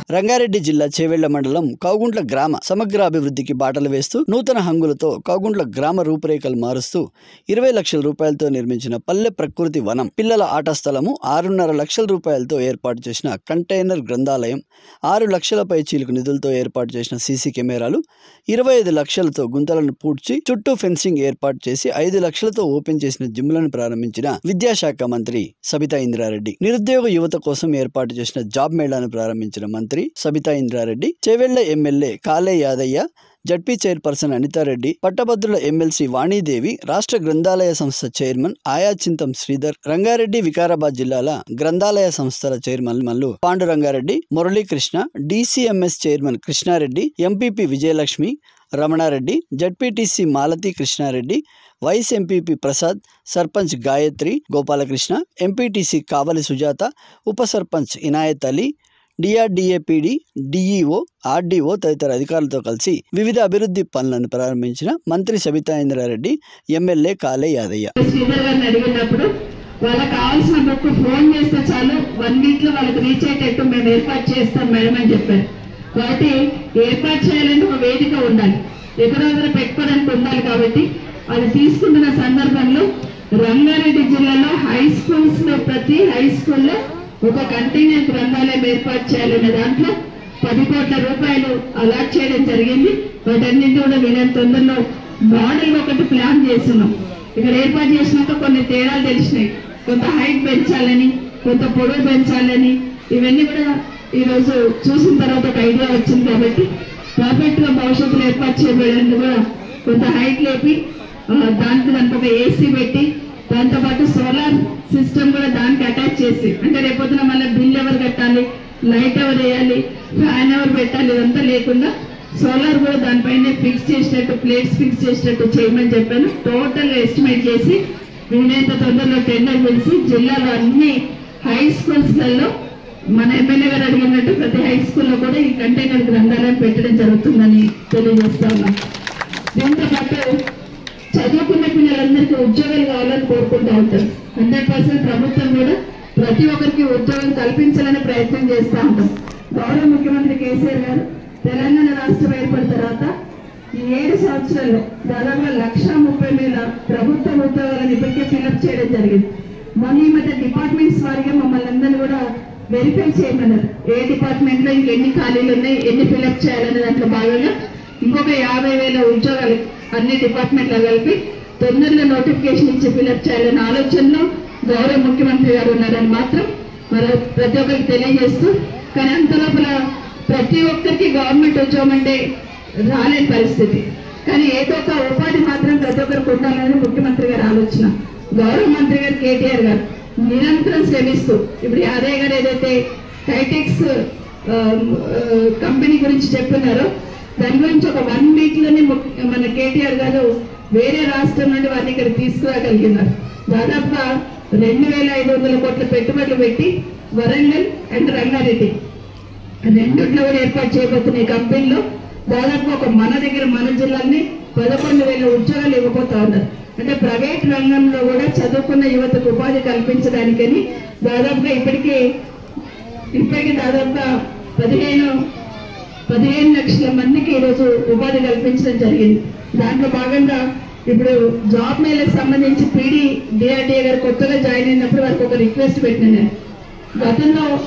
రంగారెడ్డి జిల్లా చేవెళ్ల మండలం కౌగుంట్ల గ్రామ సమగ్ర అభివృద్ధికి బాటలు వేస్తూ నూతన హంగులతో కౌగుంట్ల గ్రామ రూపురేఖలు మారుస్తూ ఇరవై లక్షల రూపాయలతో నిర్మించిన పల్లె ప్రకృతి వనం పిల్లల ఆట స్థలము ఆరున్నర లక్షల రూపాయలతో ఏర్పాటు చేసిన కంటైనర్ గ్రంథాలయం ఆరు లక్షలపై చీలుకు నిధులతో ఏర్పాటు చేసిన సీసీ కెమెరాలు ఇరవై ఐదు లక్షలతో గుంతలను పూడ్చి చుట్టూ ఫెన్సింగ్ ఏర్పాటు చేసి ఐదు లక్షలతో ఓపెన్ చేసిన జిమ్లను ప్రారంభించిన విద్యాశాఖ మంత్రి సబితా ఇంద్రారెడ్డి నిరుద్యోగ యువత కోసం ఏర్పాటు చేసిన జాబ్ మేళాను ప్రారంభించిన మంత్రి సబితా ఇంద్రారెడ్డి చేవెళ్ల ఎమ్మెల్యే కాలే యాదయ్య జడ్పీ చైర్పర్సన్ అనితారెడ్డి పట్టభద్రుల ఎమ్మెల్సీ వాణీదేవి రాష్ట్ర గ్రంథాలయ సంస్థ చైర్మన్ ఆయా చింతం శ్రీధర్ రంగారెడ్డి వికారాబాద్ జిల్లాల గ్రంథాలయ సంస్థల chairman Mallu Pandurangareddy Muralikrishna DCMS chairman Krishnareddy MPP Vijayalakshmi Ramanareddy ZPTC Malathi Krishnareddy vice MPP Prasad sarpanch Gayatri Gopalakrishna MPTC Kavali Sujatha ఉప sarpanch Inayat Ali DRDA PD DEO RDO తదితర అధికారులతో కలిసి వివిధ అభివృద్ధి పనులను ప్రారంభించిన మంత్రి సబితా ఇంద్రారెడ్డి ఎమ్మెల్యే కాలే యాదయ్య శ్రీధర్ గారిని అడిగినప్పుడు వాళ్ళకి కావాల్సిన బుక్ ఫోన్ చేస్తే చాలు వన్ వీక్ లో వాళ్ళకి రీచ్ అయ్యేటట్టు మేము ఏర్పాటు చేస్తాం మేడం అని చెప్పారు కాబట్టి ఏర్పాటు చేయాలంటే ఒక వేదిక ఉండాలి ఎక్కడో దగ్గర పెట్టుకోవడానికి ఉండాలి కాబట్టి అది తీసుకుంటున్న సందర్భంలో రంగారెడ్డి జిల్లాలో హై స్కూల్స్ లో ప్రతి హై స్కూల్లో ఒక కంటైనర్ గ్రంథాలయం ఏర్పాటు చేయాలనే దాంట్లో పది కోట్ల రూపాయలు అలాట్ చేయడం జరిగింది వాటన్నింటి కూడా వీలైన తొందరలో మోడల్ ఒకటి ప్లాన్ చేస్తున్నాం ఇక్కడ ఏర్పాటు చేసినాక కొన్ని తేడాలు తెలిసినాయి కొంత హైట్ పెంచాలని కొంత పొడవు పెంచాలని ఇవన్నీ కూడా ఈ రోజు చూసిన తర్వాత ఒక ఐడియా వచ్చింది కాబట్టి పర్ఫెక్ట్ గా భవిష్యత్తులో ఏర్పాటు చేయబడేందుకు కూడా కొంత హైట్ లేపి ఆ, దానికి దానికి ఒక ఏసీ పెట్టి దాంతో పాటు సోలార్ సిస్టమ్ కూడా దానికి అటాచ్ చేసి అంటే రేపొద్దున మళ్ళీ బిల్ ఎవరు కట్టాలి లైట్ ఎవరు వేయాలి ఫ్యాన్ ఎవరు పెట్టాలి ఇదంతా లేకుండా సోలార్ కూడా దానిపైన ఫిక్స్ చేసినట్టు ప్లేట్స్ ఫిక్స్ చేసినట్టు చేయమని చెప్పాను టోటల్ ఎస్టిమేట్ చేసి వీలైనంత తొందరలో టెండర్ పిలిచి జిల్లాలో అన్ని హై స్కూల్స్లలో మన ఎమ్మెల్యే గారు అడిగినట్టు ప్రతి హై స్కూల్లో కూడా ఈ కంటైనర్ గ్రంథాలయం పెట్టడం జరుగుతుందని తెలియజేస్తా ఉన్నాం దీంతో పాటు చదువుకున్న పిల్లలందరికీ ఉద్యోగాలు కావాలని కోరుకుంటూ ఉంటారు హండ్రెడ్ పర్సెంట్ ప్రభుత్వం కూడా ప్రతి ఒక్కరికి ఉద్యోగం కల్పించాలని ప్రయత్నం చేస్తూ ఉంటాం గౌరవ ముఖ్యమంత్రి కేసీఆర్ గారు తెలంగాణ రాష్ట్రం ఏర్పడిన తర్వాత ఈ ఏడు సంవత్సరాల్లో దాదాపుగా లక్ష ముప్పై వేల ప్రభుత్వ ఉద్యోగాలను ఇప్పటికే ఫిల్అప్ చేయడం జరిగింది మొన్న ఈ మధ్య డిపార్ట్మెంట్స్ వారిగా మమ్మల్ని అందరినీ కూడా వెరిఫై చేయమన్నారు ఏ డిపార్ట్మెంట్ లో ఇంకెన్ని ఖాళీలు ఉన్నాయి ఎన్ని ఫిల్అప్ చేయాలనే దాంట్లో భాగంగా ఇంకొక యాభై వేల ఉద్యోగాలు అన్ని డిపార్ట్మెంట్లో కలిపి తొందరగా నోటిఫికేషన్ ఇచ్చి ఫిల్అప్ చేయాలనే ఆలోచనలో గౌరవ ముఖ్యమంత్రి గారు ఉన్నారని మాత్రం మరి ప్రతి ఒక్కరికి తెలియజేస్తూ కానీ అంత లోపల ప్రతి ఒక్కరికి గవర్నమెంట్ ఉద్యోగం అంటే రాలేని పరిస్థితి కానీ ఏదో ఒక ఉపాధి మాత్రం ప్రతి ఒక్కరికి ఉండాలని ముఖ్యమంత్రి గారి ఆలోచన గౌరవ మంత్రి గారు కేటీఆర్ గారు నిరంతరం శ్రమిస్తూ ఇప్పుడు యాదయ్య గారు ఏదైతే కైటెక్స్ ఆ, ఆ, కంపెనీ గురించి చెప్తున్నారో దాని గురించి ఒక వన్ వీక్ లోనే ముఖ్య- మన కేటీఆర్ గారు వేరే రాష్ట్రం నుండి వారిని ఇక్కడ తీసుకురాగలిగినారు దాదాపుగా రెండు వేల ఐదు వందల కోట్ల పెట్టుబడులు పెట్టి వరంగల్ అండ్ రంగారెడ్డి రెండిట్లో కూడా ఏర్పాటు చేయబోతున్న ఈ కంపెనీలో దాదాపు ఒక మన దగ్గర మన జిల్లాని పదకొండు వేల ఉద్యోగాలు ఇవ్వబోతా ఉన్నారు అంటే ప్రైవేట్ రంగంలో కూడా చదువుకున్న యువతకు ఉపాధి కల్పించడానికని దాదాపుగా ఇప్పటికీ ఇప్పటికీ దాదాపుగా పదిహేను పదిహేను లక్షల మందికి ఈరోజు ఉపాధి కల్పించడం జరిగింది దాంట్లో భాగంగా ఇప్పుడు జాబ్ మేళకు సంబంధించి పీడీ డిఆర్డీఏ గారు కొత్తగా జాయిన్ అయినప్పుడు వారికి ఒక రిక్వెస్ట్ పెట్టిన నేను గతంలో